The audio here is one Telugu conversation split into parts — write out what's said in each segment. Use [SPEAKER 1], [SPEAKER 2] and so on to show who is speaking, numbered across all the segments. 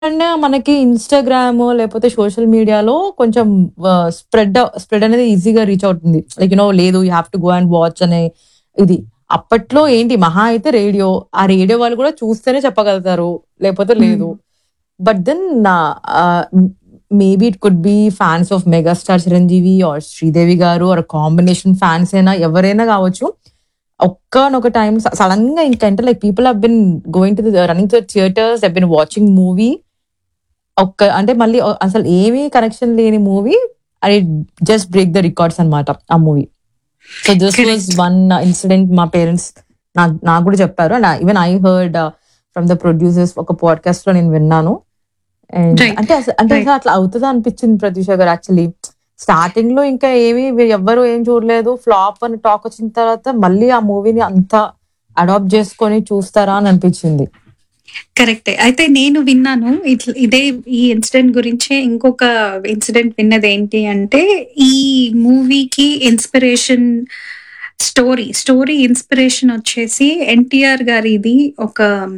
[SPEAKER 1] అంటే మనకి ఇన్‌స్టాగ్రామ్ లేపోతే సోషల్ మీడియాలో కొంచెం ఆహ్, స్ప్రెడ్ స్ప్రెడ్ అనేది ఈజీగా రీచ్ అవుతుంది. లైక్ యూ నో లేదు you have to go and watch అనే ఇది. అప్పట్లో ఏంటి మహా అయితే రేడియో. ఆ రేడియో వాళ్ళు కూడా చూస్తేనే చెప్పగలుగుతారు. లేపోతే లేదు.
[SPEAKER 2] Hmm.
[SPEAKER 1] But then ah, maybe it could be fans of megastar Chiranjeevi or Sridevi garu or combination fans అయినా ఎవరైనా కావచ్చు. ఒకానొక టైమ్ స సడెన్‌గా ఇంకంటే like people have been going to the running to the theatres, they have been watching movie. ఒక్క అంటే మళ్ళీ ఆహ్, అసలు ఏమీ కనెక్షన్ లేని movie and it just break the records అన్నమాట ఆ movie. So this was
[SPEAKER 2] correct.
[SPEAKER 1] One incident మా పేరెంట్స్ నాకు నాకు కూడా చెప్పారు. And even I heard from the producers ఒక పాడ్‌కాస్ట్‌లో నేను విన్నాను. And
[SPEAKER 2] right.
[SPEAKER 1] అంటే అస అంటే
[SPEAKER 2] రైట్.
[SPEAKER 1] అసలు అట్లా అవుతదా అనిపించింది ప్రత్యూష గారు యాక్చువల్లీ. స్టార్టింగ్‌లో ఇంకా ఏమి ఎవ్వరు ఏం చూడలేదు. ఫ్లాప్ అని టాక్ వచ్చిన తర్వాత మళ్ళీ ఆ మూవీని అంత అడాప్ట్ చేసుకొని చూస్తారా అని అనిపించింది.
[SPEAKER 2] కరెక్టే. అయితే నేను విన్నాను. ఇట్ల ఇదే ఈ ఇన్సిడెంట్ గురించే ఇంకొక ఇన్సిడెంట్ విన్నదేంటి అంటే, ఈ మూవీకి ఇన్‌స్పిరేషన్ స్టోరీ. స్టోరీ ఇన్‌స్పిరేషన్ వచ్చేసి ఎన్టీఆర్ గారిది ఒక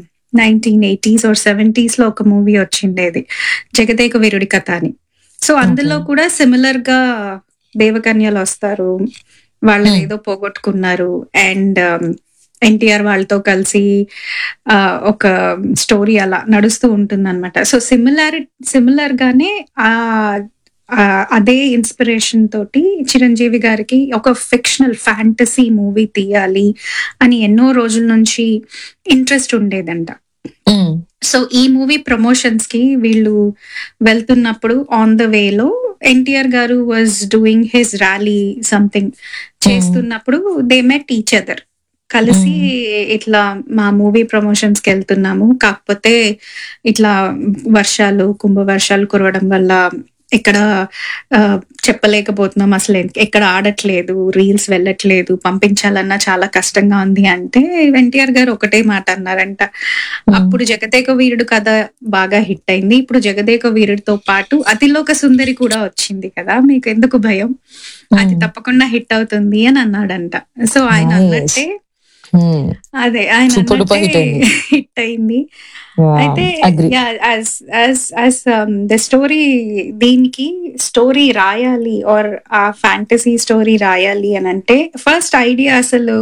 [SPEAKER 2] 1980స్ ఆర్ 70స్‌లో ఒక మూవీ వచ్చిండేది. 'జగదేక వీరుడి కథ' అని. So,
[SPEAKER 1] okay.
[SPEAKER 2] అందులో కూడా సిమిలర్‌గా దేవకన్యలొస్తారు.
[SPEAKER 1] హ్మ్.
[SPEAKER 2] వాళ్ళనేదో పోగొట్టుకున్నారు. అండ్ ఎన్టీఆర్ వాళ్ళతో కలిసి ఆహ్, ఒక స్టోరీ అలా నడుస్తూ ఉంటుందన్నమాట. సో, సిమిలారి సిమిలర్‌గానే ఆహ్, ఆహ్, అదే ఇన్‌స్పిరేషన్ తోటి చిరంజీవి గారికి ఒక ఫిక్షనల్ ఫ్యాంటసీ మూవీ తీయాలి అని ఎన్నో రోజుల నుంచి ఇంట్రెస్ట్ ఉండేదంట.
[SPEAKER 1] హ్మ్.
[SPEAKER 2] సో, ఈ మూవీ ప్రమోషన్స్‌కి వీళ్ళు వెళ్తున్నప్పుడు ఆన్ ద వేలో NTR garu was doing his rally something
[SPEAKER 1] hmm.
[SPEAKER 2] చేస్తున్నప్పుడు దే మెట్ ఈచ్ అదర్. కలిసి
[SPEAKER 1] హ్మ్.
[SPEAKER 2] ఇట్లా మా మూవీ ప్రమోషన్స్‌కెళ్తున్నాము. కాకపోతే ఇట్లా వర్షాలు, కుంభవర్షాలు కురవడం వల్ల ఎక్కడ ఆహ్, చెప్పలేకపోతున్నాం. అసలు ఎక్కడ ఆడట్లేదు. రీల్స్ వెళ్ళట్లేదు. పంపించాలన్నా చాలా కష్టంగా ఉంది అంటే ఎన్టీఆర్ గారు ఒకటే మాట అన్నారంట.
[SPEAKER 1] హ్మ్.
[SPEAKER 2] అప్పుడు 'జగదేక వీరుడు' కథ బాగా హిట్ అయింది. ఇప్పుడు 'జగదేక వీరుడితో' పాటు 'అతిలోక సుందరి' కూడా వచ్చింది కదా! మీకెందుకు భయం? అది
[SPEAKER 1] హ్మ్.
[SPEAKER 2] తప్పకుండా హిట్ అవుతుంది అని అన్నాడంట. సో, ఆయన
[SPEAKER 1] నైస్.
[SPEAKER 2] అన్నట్టే
[SPEAKER 1] హ్మ్.
[SPEAKER 2] అదే ఆయన
[SPEAKER 1] సూపర్ డూపర్
[SPEAKER 2] అన్నట్టే
[SPEAKER 1] హిట్ అయింది.
[SPEAKER 2] హిట్ అయింది.
[SPEAKER 1] యాహ్!
[SPEAKER 2] అయితే
[SPEAKER 1] agree.
[SPEAKER 2] Yeah! Yes yes yes ah, the story దీనికి స్టోరీ రాయాలి ఆర్ ఆ ఫ్యాంటసీ స్టోరీ రాయాలి అనంటే ఫస్ట్ ఐడియా అసలు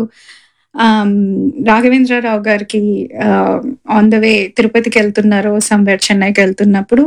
[SPEAKER 2] ఆహ్, రాఘవేంద్రరావు గారికి ఆహ్, ఆన్ ద వే తిరుపతికెళ్తున్నారో సమ్‌వేర్ చెన్నైకెళ్తున్నప్పుడు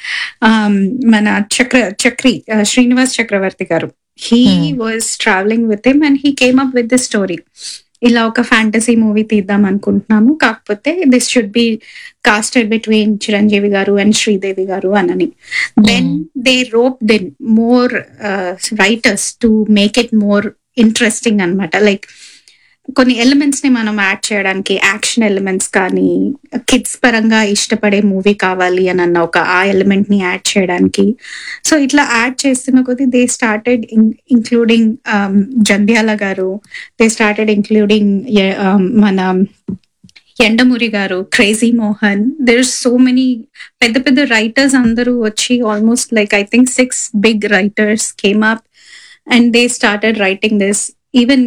[SPEAKER 2] ఆహ్, మన చక్ర చక్రి ఆహ్, శ్రీనివాస్ చక్రవర్తి garu he
[SPEAKER 1] hmm.
[SPEAKER 2] Was travelling with him and he came up with the story. ఇలా ఒక ఫ్యాంటసీ మూవీ తీద్దాం అనుకుంటున్నాము. కాకపోతే this should be casted between Chiranjeevi garu and Sridevi garu అనని. Then
[SPEAKER 1] hmm.
[SPEAKER 2] They roped in more ah, writers to make it more interesting అన్నమాట. లైక్ కొన్ని ఎలిమెంట్స్‌ని మనం యాడ్ చేయడానికి యాక్షన్ ఎలిమెంట్స్ కానీ, కిడ్స్ పరంగా ఇష్టపడే మూవీ కావాలి అనన్న ఒక ఆ ఎలిమెంట్‌ని యాడ్ చేయడానికి. సో, ఇట్లా యాడ్ చేస్తున్న కొద్దీ దే స్టార్టెడ్ ఇన్ ఇంక్లూడింగ్ ఆహ్, జంధ్యాల గారు, దే స్టార్టెడ్ ఇంక్లూడింగ్ ఎ ఆహ్, మన Yandamoori garu, crazy Mohan there are so many పెద్ద పెద్ద రైటర్స్ అందరూ వచ్చి almost like I think 6 big writers came up and they started writing this. Even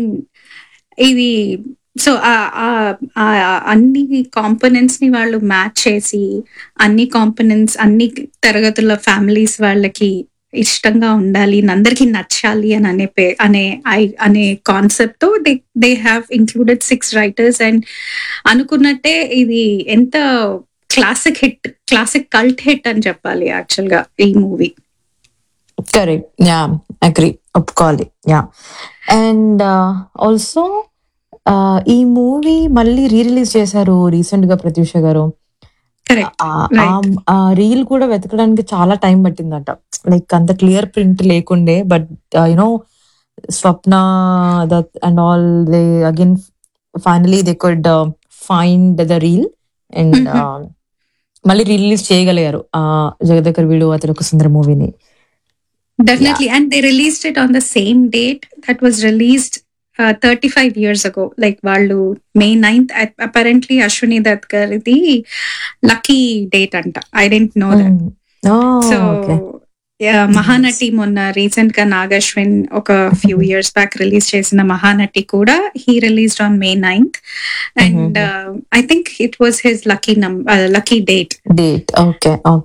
[SPEAKER 2] ఇది సో, ఆహ్, ఆహ్, ఆహ్, అన్ని కాంపోనెంట్స్‌ని వాళ్ళు మ్యాచ్ చేసి అన్ని కాంపోనెంట్స్ అన్ని తరగతుల ఫ్యామిలీస్ వాళ్ళకి ఇష్టంగా ఉండాలి. అందరికి నచ్చాలి అని అనే పే అనే ఐ అనే కాన్సెప్ట్‌తో they they have included 6 writers and అనుకున్నట్టే ఇది ఎంత classic hit, classic cult hit అని చెప్పాలి యాక్చువల్‌గా ఈ మూవీ.
[SPEAKER 1] కరెక్ట్. యాహ్! అగ్రీ. ఒప్పుకోవాలి. యాహ్! అండ్ ఆల్సో ఆహ్, ఈ మూవీ మళ్ళీ రీ రిలీజ్ చేశారు రీసెంట్‌గా ప్రత్యూష గారు.
[SPEAKER 2] కరెక్ట్.
[SPEAKER 1] ఆహ్,
[SPEAKER 2] రైట్.
[SPEAKER 1] ఆహ్, ఆ రీల్ కూడా వెతకడానికి చాలా టైం పట్టిందంట. లైక్ అంత క్లియర్ ప్రింట్ లేకుండే but you know Swapna Dutt and all they again finally they could find the reel and
[SPEAKER 2] హుహు.
[SPEAKER 1] ఆహ్, మళ్ళీ రీ రిలీజ్ చేయగలిగారు. ఆహ్, 'జగదేక వీరుడు అతిలోక సుందరి' మూవీని. Yeah!
[SPEAKER 2] Definitely. And they released it on the same date that was released uh, 35 years ago. Like వాళ్ళు May 9th ap- apparently Ashwini Dutt గారిది లక్కీ డేట్ అంట. I didn't know that.
[SPEAKER 1] హ్మ్. ఓహ్!
[SPEAKER 2] So
[SPEAKER 1] okay.
[SPEAKER 2] మహానటి మొన్న రీసెంట్ గా నాగశ్విన్ ఒక ఫ్యూ ఇయర్స్ బ్యాక్ రిలీజ్ చేసిన మహానటి కూడా he released on May ninth and I think it was his lucky నం లక్కీ డేట్
[SPEAKER 1] డేట్ ఓకే